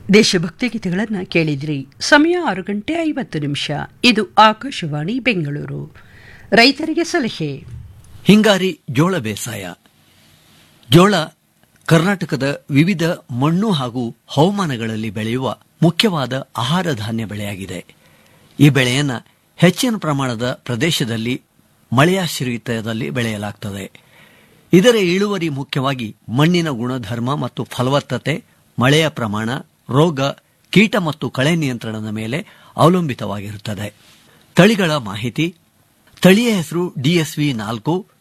ದೇಶಭಕ್ತಿ ಗೀತೆಗಳನ್ನು ಕೇಳಿದ್ರಿ ಸಮಯ ಆರು ಗಂಟೆ ಐವತ್ತು ನಿಮಿಷ ಇದು ಆಕಾಶವಾಣಿ ಬೆಂಗಳೂರು ರೈತರಿಗೆ ಸಲಹೆ ಹಿಂಗಾರಿ ಜೋಳ ಬೇಸಾಯ ಜೋಳ ಕರ್ನಾಟಕದ ವಿವಿಧ ಮಣ್ಣು ಹಾಗೂ ಹವಾಮಾನಗಳಲ್ಲಿ ಬೆಳೆಯುವ ಮುಖ್ಯವಾದ ಆಹಾರ ಧಾನ್ಯ ಬೆಳೆಯಾಗಿದೆ ಈ ಬೆಳೆಯನ್ನು ಹೆಚ್ಚಿನ ಪ್ರಮಾಣದ ಪ್ರದೇಶದಲ್ಲಿ ಮಳೆಯಾಶ್ರಿತದಲ್ಲಿ ಬೆಳೆಯಲಾಗುತ್ತದೆ ಇದರ ಇಳುವರಿ ಮುಖ್ಯವಾಗಿ ಮಣ್ಣಿನ ಗುಣಧರ್ಮ ಮತ್ತು ಫಲವತ್ತತೆ ಮಳೆಯ ಪ್ರಮಾಣ ರೋಗ ಕೀಟ ಮತ್ತು ಕಳೆ ನಿಯಂತ್ರಣದ ಮೇಲೆ ಅವಲಂಬಿತವಾಗಿರುತ್ತದೆ ತಳಿಗಳ ಮಾಹಿತಿ ತಳಿಯ ಹೆಸರು ಡಿಎಸ್ವಿ ನಾಲ್ಕು